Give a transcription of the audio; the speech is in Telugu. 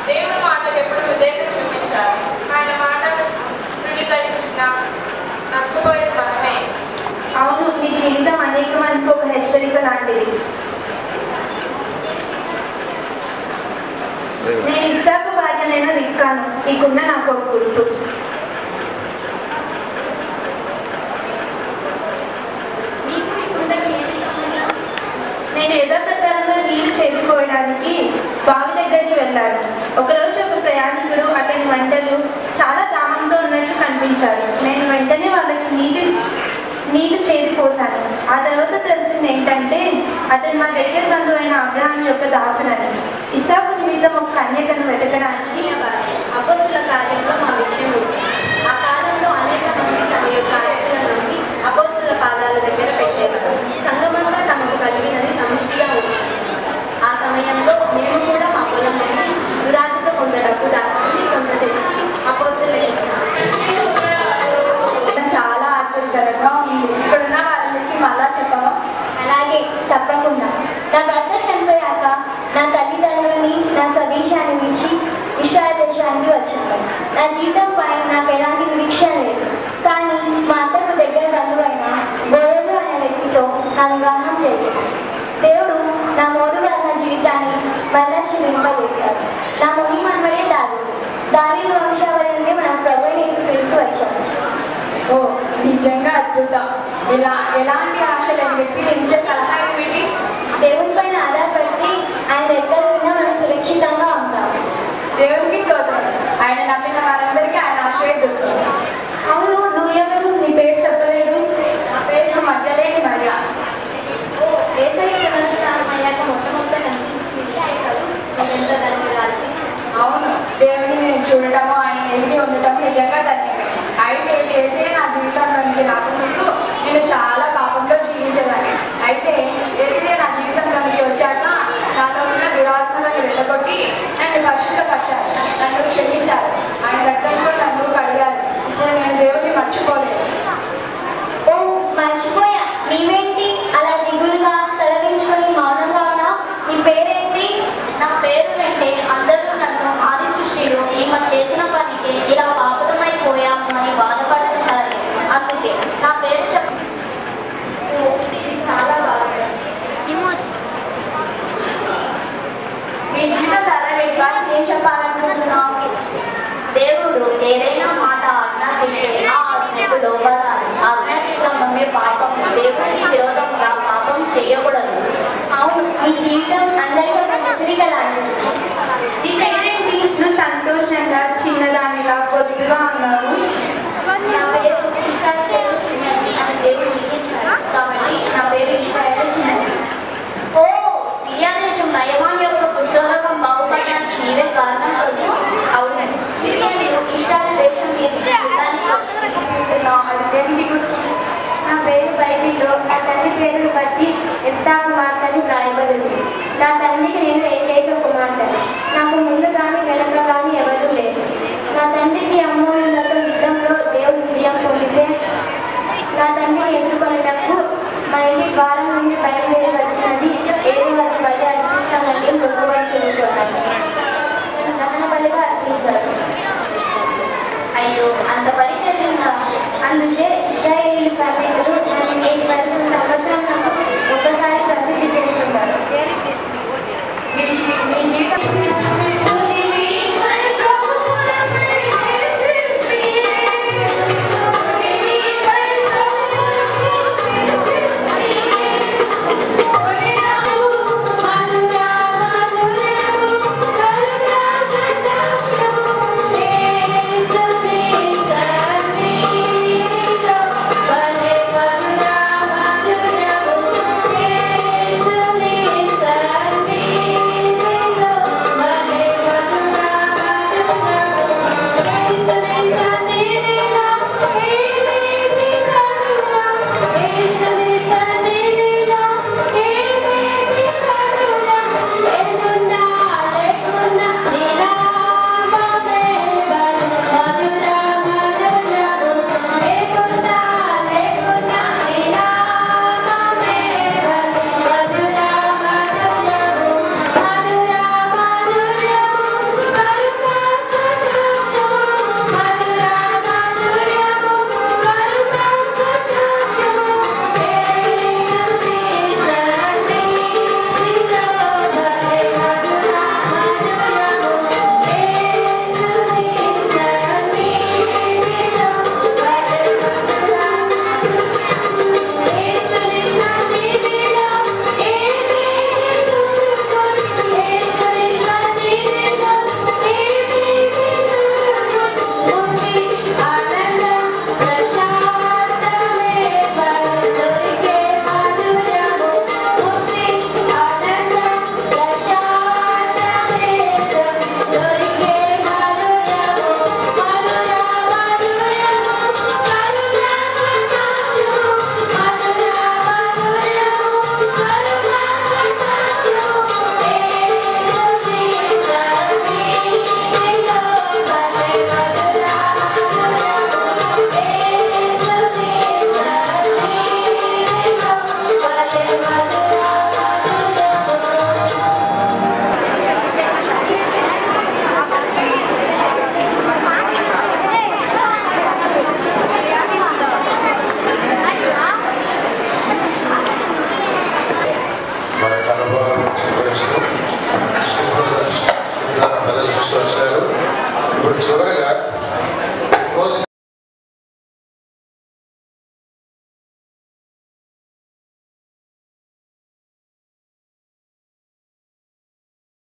దేవుని మాటకు ఎప్పుడు విధేయత చూపించాలి ఆయన మాట తృణీకరించిన నష్టపోయేది మనమే అవును నీ జీవితం అనేక మందికి ఒక హెచ్చరిక లాంటిది నేను ఇస్సాకు భార్యనైన రిక్కాను నీకున్న నాకు ఒక గుర్తు నీకు ఈ గుండెకి ఏమి సంబంధం నేను యథాప్రకారంగా నీళ్లు చేరుకోవడానికి బావి దగ్గరికి వెళ్ళాను ఒకరోజు ఒక ప్రయాణికుడు అతని వంటలు చాలా దాహంతో ఉన్నట్లు కనిపించారు నేను వెంటనే వాళ్ళకి నీటి నీళ్లు చేరిపోసాను ఆ తర్వాత తెలిసింది ఏంటంటే అతను మా దగ్గర బంధువైన అబ్రహాం యొక్క దాసుడని ఇసాకు నిమిత్తం ఒక కన్యకను వెతకడానికి అపోస్తుల కార్యంలో మా విషయం ఉంది. ఆ కాలంలో అనేక మంది తమ యొక్క ఆయుధాలను నమ్మి అపోస్తుల పాదాల దగ్గర పెట్టారు సంగమంతా తమకు కలిగినది సమిష్టిగా ఉంది ఆ సమయంలో మేము కూడా మా పొలం నుండి దురాశతో కొంత డబ్బు దాచుకుని కొంత తెచ్చి అపోస్తులకు ఇచ్చాము చాలా ఆశ్చర్యకరంగా ఉంది ఇక్కడున్న వారందరికీ మళ్ళా చెప్పవా అలాగే తప్పకుండా నా భర్త చనిపోయాక నా తల్లిదండ్రుల్ని నా స్వదేశాన్ని విడిచి ఇస్రాయల్ దేశానికి వచ్చాను నా జీవితంపై నాకు ఎలాంటి నిరీక్షణ లేదు కానీ మా అత్తకు దగ్గర బంధువైన బోరోజు అనే వ్యక్తితో నా వివాహం జరిగింది దేవుడు నా మూడు వర్ణ జీవితాన్ని మళ్ళా చిరింపజేశాడు నా ముని మనవడే దారి దాని వంశావళి నుండి మన ప్రభు యేసుక్రీస్తు వచ్చాడు ఓ నిజంగా అద్భుతం ఇలా ఎలాంటి ఆశ లేని వ్యక్తి నేను ఇచ్చే సలహా ఏమిటి దేవుని పైన ఆధారపడి ఆయన దగ్గర ఉన్న మనం సురక్షితంగా ఉంటాం దేవునికి స్తోత్రం ఆయన నమ్మిన వారందరికీ ఆయన ఆశ్రయం దొరుకుతుంది అవును నువ్వెవరు నీ పేరు చెప్పలేదు నా పేరు మధ్యలేని మరియా ఓ ఏసయ్య పునరుద్ధానం అయ్యాక మొట్టమొదట కనిపించింది ఆయన కలు ఎంత ధన్యురాలి అవును దేవుని నేను చూడటము ఆయన ఎదిగి ఉండటం నిజంగా ధన్యమే అయితే ఏసే నా జీవితంలోనికి రాకముందు నేను చాలా పాపంలో జీవించేదాన్ని అయితే ఏసే నా జీవితంలోనికి వచ్చాక నాలో ఉన్న దురాత్మలను వెళ్ళగొట్టి నన్ను పరిశుద్ధపరిచారు నన్ను క్షమించారు ఆయన రక్తంతో నన్ను కడిగారు ఇప్పుడు నేను దేవుని మర్చిపోలేదు ఓ మర్చిపోయా నీవేంటి అలా దిగులుగా తలదించుకొని మౌనంగా ఉన్నావు నీ పేరేంటి నా పేరు అంటే అందరూ నన్ను ఆది సృష్టిలో ఈమె చేసిన పనికి ఇలా పాపులమైపోయాము అని బాధపడుతున్నారు అందుకే నా పేరు చెప్ ఓ ఇది చాలా బాగా నీ జీవిత ధర ఏం చెప్పాలనుకుంటున్నావు దేవుడు ఏదైనా మాట ఆజ్ఞాపిస్తే ఆ ఆజ్ఞకు లోబడాలి ఆజ్ఞాపిత్రమే పాపం దేవుడికి విరోధంగా పాపం చేయకూడదు అవును నీ జీవితం అందరికీ ఒక హెచ్చరిక లాంటిది నీ పేరేంటి నువ్వు సంతోషంగా చిన్నదానిలా కొద్దిగా ఉన్నావు నా పేరు ఇష్టాలు దేశం చిన్నది అని దేవుడు నియమించాడు కాబట్టి నా పేరు ఇష్టాలు చిన్నది ఓ సిరియా దేశం నయమాన్ యొక్క కుష్ఠరోగం బాగుపడడానికి నీవే కారణం కదా అవునండి సిరియన్లు ఇష్టాల దేశం మీదకి యుద్ధానికి వచ్చి చూపిస్తున్నావు అది దేనికి గుర్తు నా పేరు బైబిల్లో నా తండ్రి పేరును బట్టి ఎత్తా కుమార్తెని వ్రాయబడింది నా తండ్రికి నేను ఏకైక కుమార్తెను నాకు ముందు కానీ వెనక కానీ ఎవరూ లేరు నా తండ్రికి అమ్మోళ్ళతో యుద్ధంలో దేవుడు విజయం పొందితే నా తండ్రికి ఎదుర్కొనేటప్పుడు మా ఇంటి ద్వారం నుండి బయలుదేరి వచ్చినది ఏదో అది బలి అర్పిస్తానని మొక్కుబడి చేసుకున్నాను దహన బలిగా అర్పించాడు అయ్యో అంత పని జరిగిందా అందుచే ఇస్రాయేలు కన్యకలు నన్ను నేటి వరకు సంవత్సరం నాకు